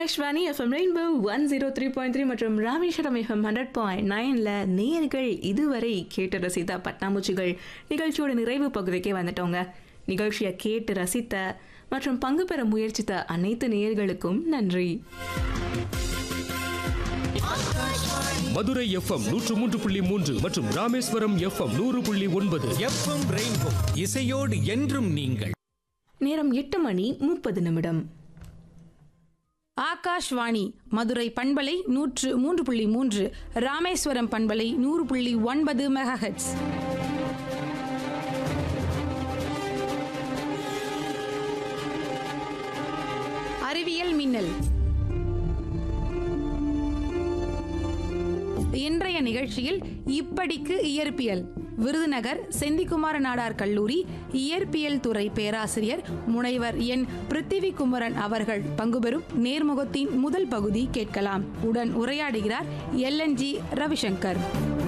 Akashvani FM rainbow one zero three point three மற்றும் Rameswaram FM hundred point நைனில் நேயர்கள் இதுவரை கேட்டு ரசித்த பட்டாம்பூச்சிகள் நிகழ்ச்சியோட நிறைவு பகுதிக்கே வந்துட்டோங்க நிகழ்ச்சியை கேட்டு ரசித்த மற்றும் பங்கு பெற முயற்சித்த அனைத்து நேயர்களுக்கும் நன்றி மதுரை எஃப்எம் நூற்று மூன்று புள்ளி மூன்று மற்றும் ராமேஸ்வரம் எஃப்எம் நூறு புள்ளி ஒன்பது எஃப்எம் ரெயின்போ இசையோடு என்றும் நீங்கள் நேரம் எட்டு மணி முப்பது நிமிடம் ஆகாஷ்வாணி மதுரை பண்பலை நூற்று மூன்று புள்ளி மூன்று ராமேஸ்வரம் பண்பலை நூறு புள்ளி ஒன்பது மெகாஹெட்ஸ் அறிவியல் மின்னல் இன்றைய நிகழ்ச்சியில் இப்படிக்கு இயற்பியல் விருதுநகர் செந்திக்குமார நாடார் கல்லூரி இயற்பியல் துறை பேராசிரியர் முனைவர் என் பிருத்திவி குமரன் அவர்கள் பங்குபெறும் நேர்முகத்தின் முதல் பகுதி கேட்கலாம் உடன் உரையாடுகிறார் எல்என்ஜி ரவிசங்கர்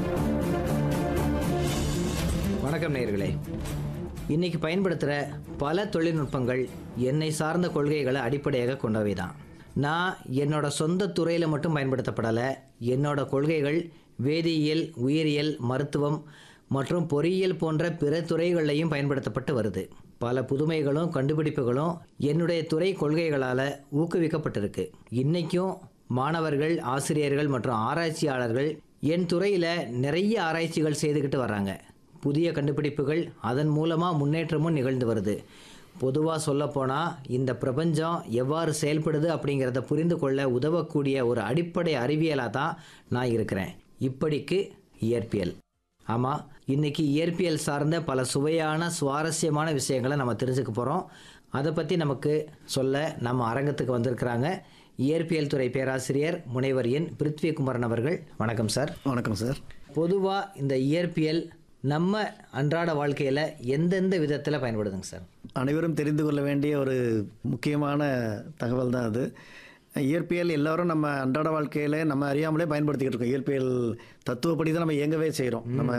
வணக்கம் நேயர்களே இன்னைக்கு பயன்படுத்துகிற பல தொழில்நுட்பங்கள் என்னை சார்ந்த கொள்கைகளை அடிப்படையாக கொண்டவை தான் நான் என்னோட சொந்த துறையில் மட்டும் பயன்படுத்தப்படலை என்னோட கொள்கைகள் வேதியியல் உயிரியல் மருத்துவம் மற்றும் பொறியியல் போன்ற பிற துறைகளையும் பயன்படுத்தப்பட்டு வருது பல புதுமைகளும் கண்டுபிடிப்புகளும் என்னுடைய துறை கொள்கைகளால் ஊக்குவிக்கப்பட்டிருக்கு இன்னைக்கும் மாணவர்கள் ஆசிரியர்கள் மற்றும் ஆராய்ச்சியாளர்கள் என் துறையில் நிறைய ஆராய்ச்சிகள் செய்துக்கிட்டு வர்றாங்க புதிய கண்டுபிடிப்புகள் அதன் மூலமாக முன்னேற்றமும் நிகழ்ந்து வருது பொதுவாக சொல்லப்போனால் இந்த பிரபஞ்சம் எவ்வாறு செயல்படுது அப்படிங்கிறத புரிந்து கொள்ள உதவக்கூடிய ஒரு அடிப்படை அறிவியலாக தான் நான் இருக்கிறேன் இப்படிக்கு இயற்பியல் ஆமாம் இன்னைக்கு இயற்பியல் சார்ந்த பல சுவையான சுவாரஸ்யமான விஷயங்களை நம்ம தெரிஞ்சுக்க போகிறோம் அதை பற்றி நமக்கு சொல்ல நம்ம அரங்கத்துக்கு வந்திருக்கிறாங்க இயற்பியல் துறை பேராசிரியர் முனைவர் என் பிருத்வி குமரன் அவர்கள் வணக்கம் சார் வணக்கம் சார் பொதுவாக இந்த இயற்பியல் நம்ம அன்றாட வாழ்க்கையில் எந்தெந்த விதத்தில் பயன்படுதுங்க சார் அனைவரும் தெரிந்து கொள்ள வேண்டிய ஒரு முக்கியமான தகவல் தான் அது இயற்பியல் எல்லாரும் நம்ம அன்றாட வாழ்க்கையில் நம்ம அறியாமலே பயன்படுத்திக்கிட்டு இருக்கோம் இயற்பியல் தத்துவப்படி தான் நம்ம இயங்கவே செய்கிறோம் நம்ம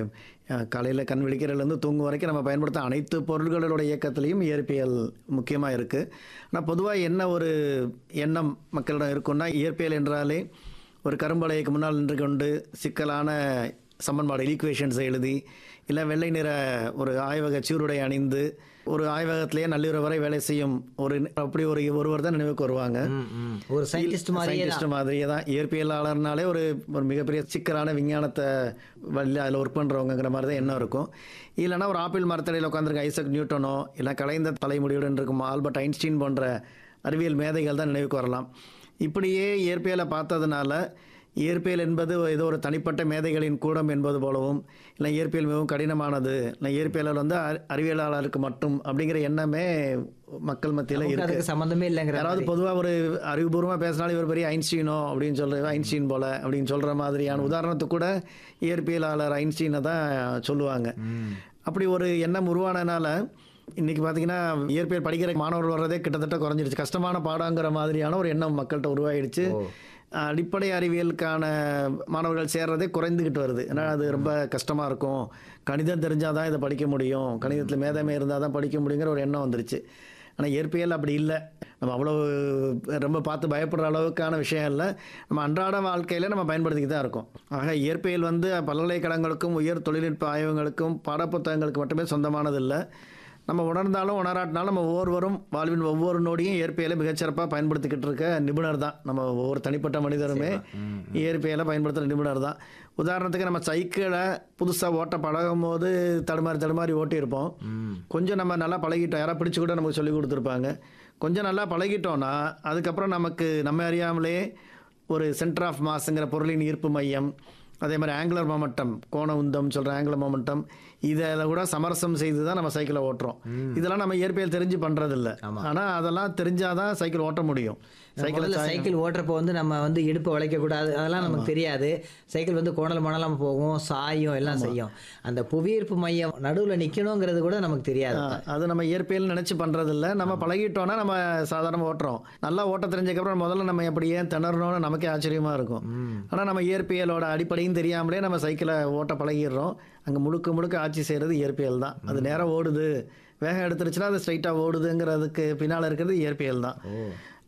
காலையில் கண் விழிக்கிறதுலேருந்து தூங்கும் வரைக்கும் நம்ம பயன்படுத்த அனைத்து பொருள்களோட இயக்கத்துலேயும் இயற்பியல் முக்கியமாக இருக்குது ஆனால் பொதுவாக என்ன ஒரு எண்ணம் மக்களிடம் இருக்குன்னா இயற்பியல் என்றாலே ஒரு கரும்பலைக்கு முன்னால் நின்று கொண்டு சிக்கலான சமன்பாடு ஈக்குவேஷன்ஸை எழுதி இல்லை வெள்ளை நிற ஒரு ஆய்வக சீருடை அணிந்து ஒரு ஆய்வகத்திலேயே நள்ளிரவு வரை வேலை செய்யும் ஒரு அப்படி ஒரு ஒருவர் தான் நினைவுக்கு வருவாங்க ஒரு சயின்டிஸ்ட் மாதிரியே சயின்டிஸ்ட் மாதிரியே தான் இயற்பியலாளர்னாலே ஒரு ஒரு மிகப்பெரிய சிக்கலான விஞ்ஞானத்தை வழியில் அதில் ஒர்க் பண்ணுறவங்கிற மாதிரி தான் எண்ணம் இருக்கும் இல்லைன்னா ஒரு ஆப்பிள் மரத்தடியில் உட்காந்துருக்க ஐசக் நியூட்டனோ இல்லை கலைந்த தலைமுடியுடன் இருக்கும் ஆல்பர்ட் ஐன்ஸ்டீன் போன்ற அறிவியல் மேதைகள் தான் நினைவுக்கு வரலாம் இப்படியே இயற்பியலை பார்த்ததுனால இயற்பியல் என்பது ஏதோ ஒரு தனிப்பட்ட மேதைகளின் கூடம் என்பது போலவும் இல்லை இயற்பியல் மிகவும் கடினமானது இல்லை இயற்பியலாளர் வந்து அறி- அறிவியலாளருக்கு மட்டும் அப்படிங்கிற எண்ணமே மக்கள் மத்தியில் நமக்கு இருக்கு அதுக்கு சம்மந்தமே இல்லைங்கிற யாராவது பொதுவாக ஒரு அறிவுபூர்வமாக பேசினாலும் இவர் பெரிய ஐன்ஸ்டீனோ அப்படின்னு சொல்ற ஐன்ஸ்டீன் போல அப்படின்னு சொல்கிற மாதிரியான உதாரணத்துக்கு கூட இயற்பியலாளர் ஐன்ஸ்டீனை தான் சொல்லுவாங்க அப்படி ஒரு எண்ணம் உருவானனால இன்னைக்கு பார்த்தீங்கன்னா இயற்பியல் படிக்கிற மாணவர்கள் வர்றதே கிட்டத்தட்ட குறைஞ்சிருச்சு கஷ்டமான பாடங்கிற மாதிரியான ஒரு எண்ணம் மக்கள்கிட்ட உருவாயிடுச்சு அடிப்படை அறிவியலுக்கான மாணவர்கள் சேர்றதே குறைந்துக்கிட்டு வருது ஏன்னா அது ரொம்ப கஷ்டமாக இருக்கும் கணிதம் தெரிஞ்சால் தான் இதை படிக்க முடியும் கணிதத்தில் மேதமை இருந்தால் தான் படிக்க முடியுங்கிற ஒரு எண்ணம் வந்துருச்சு ஆனால் இயற்பியல் அப்படி இல்லை நம்ம அவ்வளோ ரொம்ப பார்த்து பயப்படுற அளவுக்கான விஷயம் இல்லை நம்ம அன்றாட வாழ்க்கையில் நம்ம பயன்படுத்திக்கிட்டு தான் இருக்கோம் ஆக இயற்பியல் வந்து பல்கலைக்கழகங்களுக்கும் உயர் தொழில்நுட்ப ஆய்வகங்களுக்கும் பாடப்புத்தகங்களுக்கு மட்டுமே சொந்தமானது இல்லை நம்ம உணர்ந்தாலும் உணராட்டினாலும் நம்ம ஒவ்வொருவரும் வாழ்வின் ஒவ்வொரு நொடியும் இயற்பியலை மிகச்சிறப்பாக பயன்படுத்திக்கிட்டு இருக்க நிபுணர் தான் நம்ம ஒவ்வொரு தனிப்பட்ட மனிதருமே இயற்பியலை பயன்படுத்துகிற நிபுணர் தான் உதாரணத்துக்கு நம்ம சைக்கிளை புதுசாக ஓட்ட பழகும் போது தடுமாறி தடுமாறி ஓட்டியிருப்போம் கொஞ்சம் நம்ம நல்லா பழகிட்டோம் யாராவது பிடிச்சி கூட நமக்கு சொல்லி கொடுத்துருப்பாங்க கொஞ்சம் நல்லா பழகிட்டோம்னா அதுக்கப்புறம் நமக்கு நம்ம அறியாமலே ஒரு சென்டர் ஆஃப் மாஸுங்கிற பொருளின் ஈர்ப்பு மையம் அதே மாதிரி ஆங்குலர் மொமெண்டம் கோண உந்தம் சொல்கிற ஆங்குலர் மொமெண்டம் இதில் கூட சமரசம் செய்து தான் நம்ம சைக்கிளை ஓட்டுறோம் இதெல்லாம் நம்ம இயற்பியல் தெரிஞ்சு பண்ணுறதில்ல ஆனால் அதெல்லாம் தெரிஞ்சாதான் சைக்கிள் ஓட்ட முடியும் சைக்கிளை முதல்ல சைக்கிள் ஓட்டுறப்போ வந்து நம்ம வந்து இடுப்பை வளைக்கக்கூடாது அதெல்லாம் நமக்கு தெரியாது சைக்கிள் வந்து கோணல் மணலாம் போகும் சாயும் எல்லாம் செய்யும் அந்த புவியீர்ப்பு மையம் நடுவில் நிற்கணுங்கிறது கூட நமக்கு தெரியாது ஆ, அது நம்ம இயற்பியல் நினச்சி பண்ணுறதில்ல நம்ம பழகிட்டோம்னா நம்ம சாதாரண ஓட்டுறோம் நல்லா ஓட்ட தெரிஞ்சதுக்கப்புறம் முதல்ல நம்ம எப்படி ஏன் திணறணும்னு நமக்கே ஆச்சரியமாக இருக்கும் ஆனால் நம்ம இயற்பியலோட அடிப்படையும் தெரியாமலே நம்ம சைக்கிளை ஓட்ட பழகிடுறோம் அங்கே முழுக்க முழுக்க ஆட்சி செய்கிறது இயற்பியல் தான் அது நேரம் ஓடுது வேகம் எடுத்துருச்சுன்னா அது ஸ்ட்ரைட்டாக ஓடுதுங்கிறதுக்கு பின்னால் இருக்கிறது இயற்பியல் தான்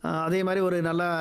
அதே மாதிரி ஒரு நல்லா